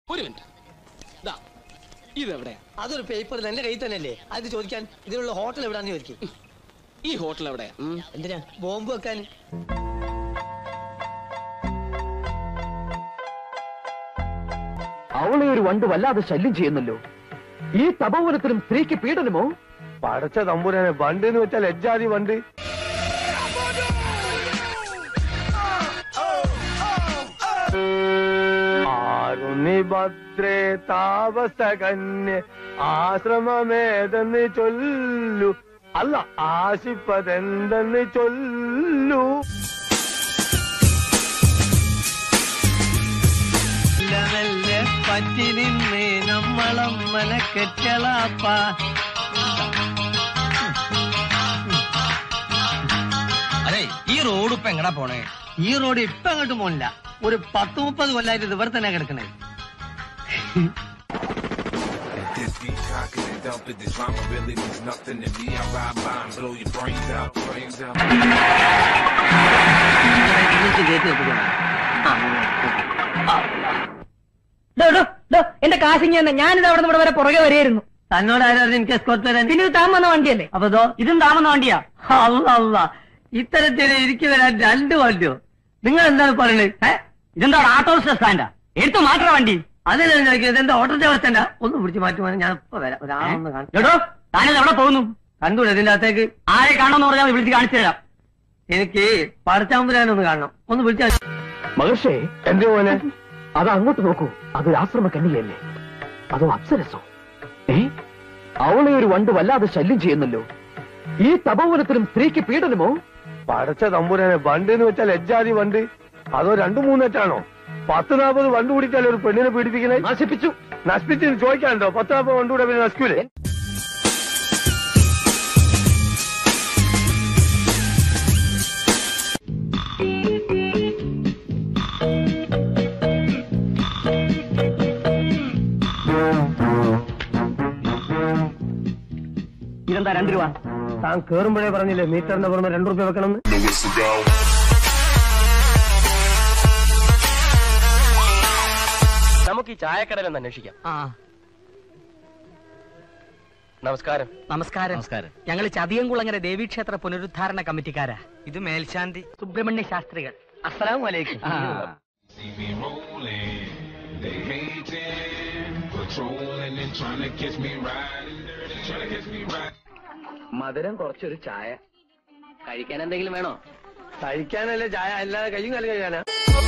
ഒരു മിനിറ്റ് ദാ ഇതെവിടെയാ അതൊരു പേപ്പറിൽ എന്റെ കയ്യിൽ തന്നെയല്ലേ അത് ചോദിക്കാൻ ഇതിനുള്ള ഹോട്ടൽ എവിടാന്ന് ചോദിക്കും ഈ ഹോട്ടൽ എവിടെയാ ഉം. എന്തിനാ ബോംബ് വെക്കാൻ അവളെ ഒരു വണ്ട് വല്ലാതെ ശല്യം ചെയ്യുന്നല്ലോ ഈ തപോവനത്തിലും സ്ത്രീക്ക് പീഡനമോ പടച്ച തമ്പുരാനെ വണ്ട് എന്ന് വെച്ചാൽ എജ്ജാതി വണ്ട് ആരുണി ഭദ്രേ താപസകന്യ ആശ്രമമേതെന്ന് ചൊല്ലു അല്ല ആശിപ്പതെന്തെന്ന് ചൊല്ലു പറ്റി നിന്ന് നമ്മളമ്മനെ കെറ്റളാപ്പ അതെ ഈ റോഡ് ഇപ്പൊ എങ്ങടാ പോണേ ഈ റോഡ് ഇപ്പൊ അങ്ങോട്ട് പോണില്ല ഒരു പത്ത് മുപ്പത് കൊല്ലായിട്ട് ഇത് ഇവിടെ തന്നെ കിടക്കണേ This beat cocking and dumping. This drama really means nothing to me. I ride by and blow your brains out, brains out. എന്റെ കാശിങ് തന്നെ ഞാനിത് അവിടെ ഇവിടെ വരെ പുറകെ വരെയായിരുന്നു തന്നോട് ആരായിരുന്നു എനിക്ക് എസ്കോർട്ട് തരാൻ പിന്നെ ഇത് താൻ വന്ന വണ്ടിയല്ലേ അപ്പൊ ഇതോ ഇതും താൻ വന്ന വണ്ടിയാ അല്ല അല്ല ഇത്തരത്തിൽ എനിക്ക് വരാൻ രണ്ട് വണ്ടിയോ നിങ്ങൾ എന്താണ് പറയുന്നത് ഏ? ഇതെന്താ ആട്ടോ സ്റ്റാൻഡാ എടുത്തു മാറ്റ വണ്ടി അതിനാ ഞാൻ ചോദിക്കുന്നത് എന്താ ഓട്ടോ ചേർത്തണ്ട ഒന്ന് പിടിച്ച് മാറ്റുവാൻ ഞാൻ ഇപ്പൊ വരാം ഒരാളൊന്ന് കാണും എടോ താനിത് എവിടെ പോകുന്നു കണ്ടൂടെ ഇതിന്റെ അകത്തേക്ക് ആരെ കാണണമെന്ന് പറഞ്ഞാൽ വിളിച്ച് കാണിച്ചു തരാം എനിക്ക് പടച്ചാമ്പുരാനൊന്ന് കാണണം ഒന്ന് വിളിച്ചാൽ മഹർഷേ എന്റെ മോനെ അത് അങ്ങോട്ട് നോക്കൂ അതൊരു ആശ്രമ കന്യകയല്ലേ അതോ അപ്സരസോ ഏ അവളെ ഒരു വണ്ട് വല്ലാതെ ശല്യം ചെയ്യുന്നല്ലോ ഈ തപോവനത്തിലും സ്ത്രീക്ക് പീഡനമോ പടച്ച തമ്പുരാനെ വണ്ട് എന്ന് വെച്ചാൽ എജ്ജാതി വണ്ട് അതോ രണ്ടു മൂന്നെറ്റാണോ പത്ത് നാൽപ്പത് വണ്ട് കൂടിച്ചാൽ ഒരു പെണ്ണിനെ പീഡിപ്പിക്കണേ നശിപ്പിച്ചു നശിപ്പിച്ച് ചോദിക്കാനുണ്ടോ പത്ത് നാൽപ്പത് വണ്ട് കൂടെ പിന്നെ നശിക്കൂലേ ഇതെന്താ രണ്ട് രൂപ താൻ കേറുമ്പോഴേ പറഞ്ഞില്ലേ മീറ്ററിന്റെ പുറമെ രണ്ടു റുപ്യ വെക്കണം നമുക്ക് ഈ ചായക്കടയിലൊന്ന് അന്വേഷിക്കാം ആ നമസ്കാരം നമസ്കാരം നമസ്കാരം ഞങ്ങൾ ചതിയംകുളങ്ങര ദേവീക്ഷേത്ര പുനരുദ്ധാരണ കമ്മിറ്റിക്കാരാ ഇത് മേൽശാന്തി സുബ്രഹ്മണ്യ ശാസ്ത്രികൾ അസ്സലാം വലൈക്കും See me rolling, they hating, patrolling and trying to catch me riding dirty, trying to catch me riding. മധുരം കുറച്ചൊരു ചായ കഴിക്കാൻ എന്തെങ്കിലും വേണോ കഴിക്കാനല്ലേ ചായ അല്ലാതെ കയ്യും കാലം കഴിക്കാനാ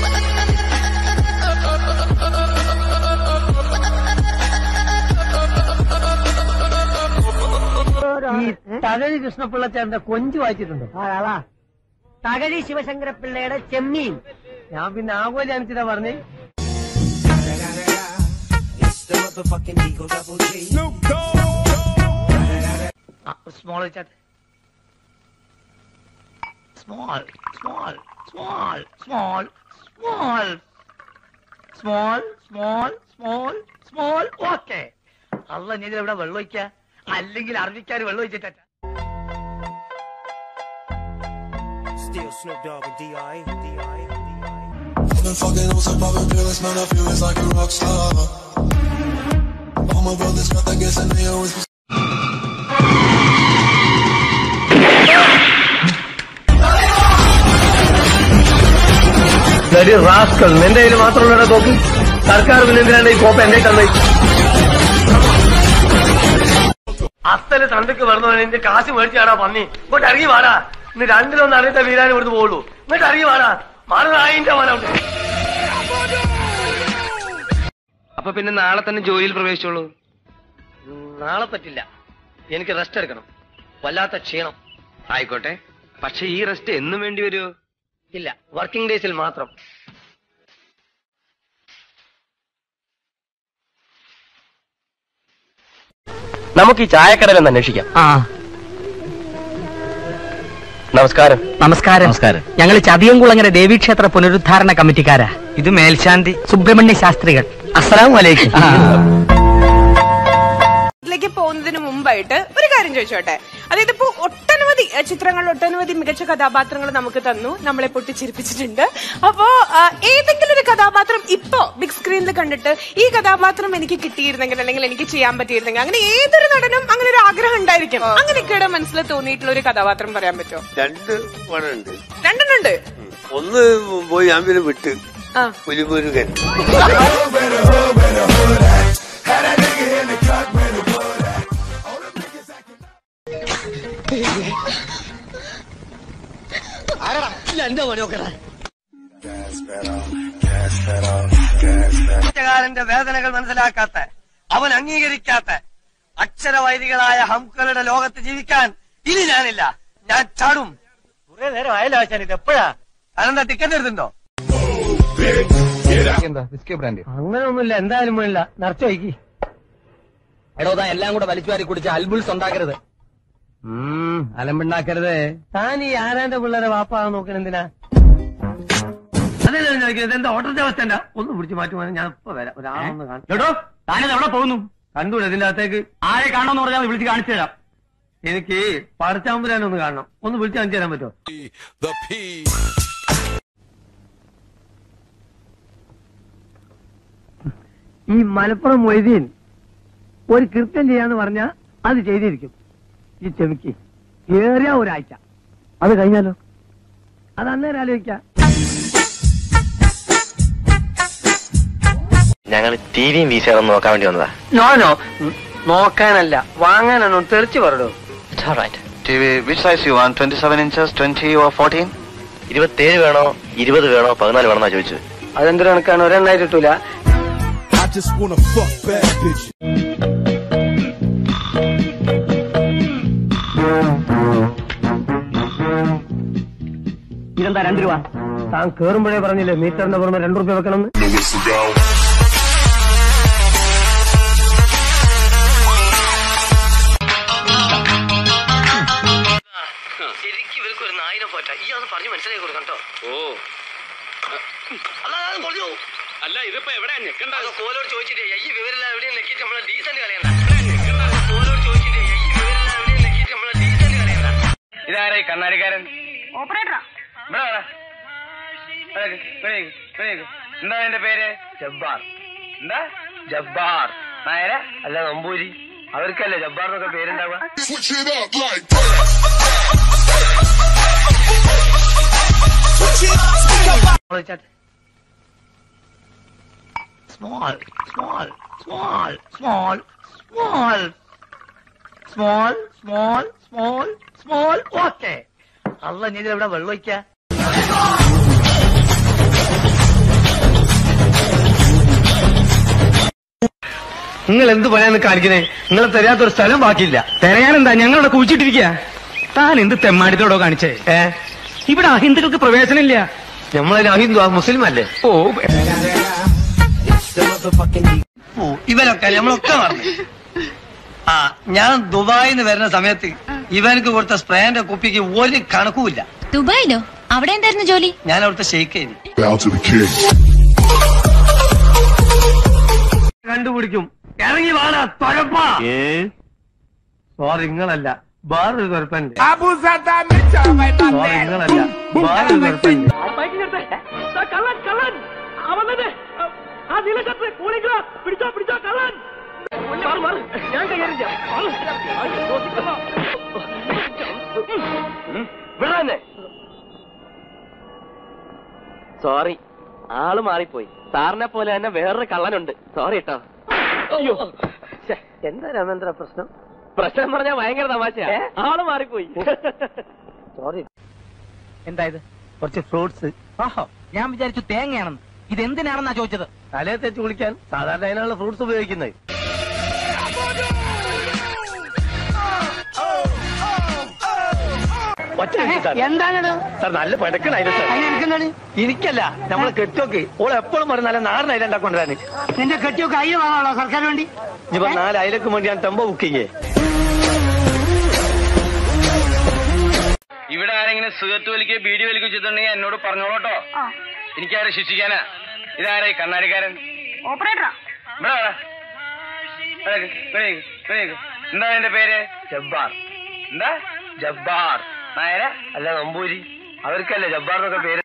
ഈ തകഴി കൃഷ്ണപിള്ളച്ചേട്ടന്റെ കൊഞ്ച് വായിച്ചിട്ടുണ്ടോ തകഴി ശിവശങ്കരപ്പിള്ളയുടെ ചെമ്മീൻ ഞാൻ പിന്നെ ആകോലി അനിച്ചിട്ടാ പറഞ്ഞേ സ്മോൾ വെച്ചാട്ടെ small small small small small small small small small okay അല്ല ഞാൻ ഇവിടെ വെള്ളം ഒഴിക്ക അല്ലെങ്കിൽ അറബിക്കാർ വെള്ളം ഒഴിച്ചിട്ടാ Still Snoop Dogg and D.I. D.I. D.I. Been fucking on some poppin' feelings, man, I feel it's like a rock star. All my brothers got that gas and they always be bloody rascal നിന്റെ കയ്യിൽ മാത്രമുള്ള തോക്ക് സർക്കാർ പിന്നെ എന്തിനാണ് ഈ Copa എന്റെ തന്നെ അത്തല് തണ്ടക്ക് വരുന്നവൻ എന്റെ കാശ് മേടിച്ചാടാ പന്നി ഇങ്ങോട്ട് ഇറങ്ങി വാടാ ഇന്ന് രണ്ടിലൊന്ന് അറിയത്തെ വീരാൻ ഇവിടുന്ന് പോകുള്ളൂ ഇങ്ങോട്ട് ഇറങ്ങി വാടാ മാറുന്നായിന്റെ മോനെ അപ്പൊ പിന്നെ നാളെ തന്നെ ജോലിയിൽ പ്രവേശിച്ചോളൂ നാളെ പറ്റില്ല എനിക്ക് റെസ്റ്റ് എടുക്കണം വല്ലാത്ത ക്ഷീണം ആയിക്കോട്ടെ പക്ഷെ ഈ റെസ്റ്റ് എന്നും വേണ്ടി വരുമോ ഇല്ല വർക്കിംഗ് ഡേയ്സിൽ മാത്രം നമുക്ക് ഈ ചായക്കടയിലൊന്ന് അന്വേഷിക്കാം ആ നമസ്കാരം നമസ്കാരം നമസ്കാരം ഞങ്ങൾ ചതിയംകുളങ്ങര ദേവീക്ഷേത്ര പുനരുദ്ധാരണ കമ്മിറ്റിക്കാരാ ഇത് മേൽശാന്തി സുബ്രഹ്മണ്യ ശാസ്ത്രികൾ അസ്സലാം വലൈക്കും വീട്ടിലേക്ക് പോകുന്ന പോകുന്നതിന് മുമ്പായിട്ട് ഒരു കാര്യം ചോദിച്ചോട്ടെ അതായത് ഇപ്പോ ഒട്ടനവധി അഹ് ചിത്രങ്ങൾ ഒട്ടനവധി മികച്ച കഥാപാത്രങ്ങൾ നമുക്ക് തന്നു നമ്മളെ പൊട്ടിച്ചിരിപ്പിച്ചിട്ടുണ്ട് അപ്പോ ആ, ഏതെങ്കിലും ഒരു കഥാപാത്രം ഇപ്പോ ബിഗ് സ്ക്രീനിൽ കണ്ടിട്ട് ഈ കഥാപാത്രം എനിക്ക് കിട്ടിയിരുന്നെങ്കിൽ അല്ലെങ്കിൽ എനിക്ക് ചെയ്യാൻ പറ്റിയിരുന്നെങ്കിൽ അങ്ങനെ ഏതൊരു നടനും അങ്ങനെ ഒരു ആഗ്രഹം ഉണ്ടായിരിക്കും അങ്ങനെയൊക്കെയുടെ മനസ്സിൽ തോന്നിയിട്ടുള്ള ഒരു കഥാപാത്രം പറയാൻ പറ്റുമോ രണ്ട് പടമുണ്ട് രണ്ടെണ്ണുണ്ട് ഒന്ന് പോയി ഞാൻ പിന്നെ വിട്ട് ആ പുലിമുരുകൻ എന്റെ പണി നോക്കടാ കാരന്റെ വേദനകൾ മനസ്സിലാക്കാത്ത അവൻ അംഗീകരിക്കാത്ത അക്ഷരവൈദികളായ ഹംക്കളുടെ ലോകത്ത് ജീവിക്കാൻ ഇനി ഞാനില്ല ഞാൻ ചാടും കുറെ നേരം ആയല്ലോ ആശാൻ ഇത് എപ്പോഴാ അതെന്താ ടിക്കറ്റ് എടുത്തിട്ടുണ്ടോ എന്താ വിസ്കി ബ്രാൻഡ് അങ്ങനെ ഒന്നുമില്ല എന്തായാലും വേണില്ല നിറച്ചു വയ്ക്കി എടോ താൻ എല്ലാം കൂടെ വലിച്ചു വാരി കുടിച്ച് അൽബുൾസ് ഉണ്ടാക്കരുത് അലമ്പുണ്ടാക്കരുത് താൻ ഈ ആരാന്റെ പിള്ളേരെ വാപ്പാ നോക്കണ എന്തിനാ അതല്ലേ ഞാൻ ചോദിക്കുന്നത് എന്താ ഓട്ടത്തെ അവസ്ഥ എന്താ ഒന്ന് പിടിച്ച് മാറ്റുവാൻ ഞാൻ ഇപ്പൊ വരാം ഒരാളൊന്ന് കാണാം എടോ താനത് എവിടെ പോകുന്നു കണ്ടൂടെ ഇതിന്റെ അകത്തേക്ക് ആരെ കാണണമെന്ന് പറഞ്ഞാൽ വിളിച്ച് കാണിച്ചു തരാം എനിക്ക് പടച്ചാമ്പുരാനെ ഒന്ന് കാണണം ഒന്ന് വിളിച്ച് കാണിച്ചു തരാൻ പറ്റുമോ The P. ഈ മലപ്പുറം മൊയ്തീൻ ഒരു കൃത്യം ചെയ്യാന്ന് പറഞ്ഞാൽ അത് ചെയ്തിരിക്കും ഈ ചെമിക്ക് ഏറിയ ഒരാഴ്ച അത് കഴിഞ്ഞാലോ അത് അന്നേരം ആലോചിക്കാം ഞങ്ങൾ ടി വിയും വി സി നോക്കാൻ വേണ്ടി വന്നതാ നോനോ നോക്കാനല്ല വാങ്ങാനാണോ തെറിച്ച് പറടോ T V which size you want twenty seven inches twenty or fourteen ഇരുപത്തേഴ് വേണോ ഇരുപത് വേണോ പതിനാല് വേണോ എന്നാ ചോദിച്ചത് അതെന്തൊരു കണക്കാണ് ഒരെണ്ണായിട്ട് കിട്ടൂല I just wanna fuck bad bitches. ഇതെന്താ രണ്ട് രൂപ താൻ കേറുമ്പോഴേ പറഞ്ഞില്ലേ മീറ്ററിന്റെ പുറമെ രണ്ടു രൂപ വെക്കണം ശരിക്കും ഇവർക്ക് ഒരു നായിനെ പോറ്റാ ഈ അത് പറഞ്ഞു മനസ്സിലാക്കി കൊടുക്കാം കേട്ടോ ഓ അല്ല അത് പറഞ്ഞു അല്ല ഇതിപ്പോ എവിടെയാ ഞെക്കണ്ട അത് കോലോട് ചോദിച്ചിട്ടേ ഈ വിവരമില്ല എവിടെയും നെക്കിട്ട് നമ്മളെ ഡീസന്റ് കളയണ്ട കോലോട് ചോദിച്ചിട്ടേ ഈ വിവരമില്ല എവിടെയും നെക്കിട്ട് നമ്മളെ ഡീസന്റ് കളയണ്ട ഇതാരാ ഈ കണ്ണാടിക്കാരൻ ഓപ്പറേറ്ററാ ഇവിടെ വാടാ. ഇവിടെ നിക്ക്, ഇവിടെ നിക്ക്, ഇവിടെ നിക്ക്. എന്താ നിന്റെ പേര് ജബ്ബാർ എന്താ ജബ്ബാർ നായര അല്ല നമ്പൂരി അവർക്കല്ലേ ജബ്ബാർ എന്നൊക്കെ പേരുണ്ടാവുക Switch it up like that. Small small small small small small small small small okay അല്ല നീ ഇവിടെ വെള്ളം ഒഴിക്ക നിങ്ങൾ എന്ത് പണിയാന്ന് കാണിക്കണേ നിങ്ങൾ തരാത്തൊരു സ്ഥലം ബാക്കിയില്ല തെരയാനെന്താ ഞങ്ങളുടെ കുഴിച്ചിട്ടിരിക്കുക താൻ എന്ത് തെമ്മാടിത്തോടോ കാണിച്ചേ ഏ ഇവിടെ അഹിന്ദുക്കൾക്ക് പ്രവേശനമില്ല നമ്മളെ അഹിന്ദു മുസ്ലിം അല്ലേ ഓ ഓ, ഇവരൊക്കെ നമ്മളൊക്കെ മറന്നു ആ ഞാൻ ദുബായിൽ നിന്ന് വരുന്ന സമയത്ത് ഇവനക്ക് കൊടുത്ത സ്പ്രേന്റെ കുപ്പിക്ക് ഒരു കണക്കുമില്ല ദുബായിലോ അവിടെ എന്തായിരുന്നു ജോലി ഞാൻ അവിടുത്തെ ഷെയ്ക്ക് Bow to the king. കണ്ടുപിടിക്കും ഇറങ്ങി വാടാ തൊരപ്പാ സോറി നിങ്ങളല്ല വേറൊരു തുറപ്പന്റെ സോറി നിങ്ങളല്ല വേറൊരു തുറപ്പന്റെ കള്ളൻ കള്ളൻ അവന്നെ ആ നീലക്കത്ത് കൂളിക്കോ പിടിച്ചോ പിടിച്ചോ കള്ളൻ മാറ്, മാറ്. ഞാൻ കൈകാര്യം ചെയ്യാം മാറ്. അയ്യോ, ദോഷിക്കല്ലോ. ഉം, ഇവിടെ തന്നെ സോറി ആള് മാറിപ്പോയി സാറിനെ പോലെ തന്നെ വേറൊരു കള്ളനുണ്ട് സോറി കേട്ടോ അയ്യോ ശ്ശെ, എന്താ രാമേന്ദ്ര പ്രശ്നം പ്രശ്നം പറഞ്ഞാൽ ഭയങ്കര തമാശയാ ആള് മാറിപ്പോയി സോറി എന്തായത് കുറച്ച് ഫ്രൂട്ട്സ് ഓഹോ ഞാൻ വിചാരിച്ചു തേങ്ങയാണെന്ന് ഇതെന്തിനാണെന്നാ ചോദിച്ചത് തലയെ തേച്ച് കുളിക്കാൻ സാധാരണ അതിനുള്ള ഫ്രൂട്ട്സ് ഉപയോഗിക്കുന്നത് എന്താണ് സാർ നല്ല പടക്കണായിരുന്നു സാർ എനിക്കല്ല നമ്മളെ കെട്ടിയൊക്കെ ഓൾ എപ്പോഴും പറയും നല്ല നാടൻ അയില ഉണ്ടാക്കൊണ്ടിരാന് നിന്റെ കെട്ടിയൊക്കെ അയ്യ വാങ്ങാണോ സർക്കാർ വേണ്ടി ഇനിയിപ്പോ നാല് അയിലക്ക് വേണ്ടി ഞാൻ ടെമ്പോ ബുക്ക് ചെയ്യേ ഇവിടെ ആരെങ്കിലും സിഗരറ്റ് വലിക്കുകയോ ബീഡി വലിക്കുകയോ ചെയ്തിട്ടുണ്ടെങ്കിൽ എന്നോട് പറഞ്ഞോളൂട്ടോ എനിക്കാരെ ശിക്ഷിക്കാനാ ഇതാരാ ഈ കണ്ണാടിക്കാരൻ ഓപ്പറേറ്ററാ ഇവിടെ വാടാ. ഇവിടെ നിക്ക്, ഇവിടെ നിക്ക്, ഇവിടെ നിക്ക്. എന്താ നിന്റെ പേര് ജബ്ബാർ എന്താ ജബ്ബാർ നായര അല്ല നമ്പൂരി അവർക്കല്ലേ ജബ്ബാർ എന്നൊക്കെ പേര്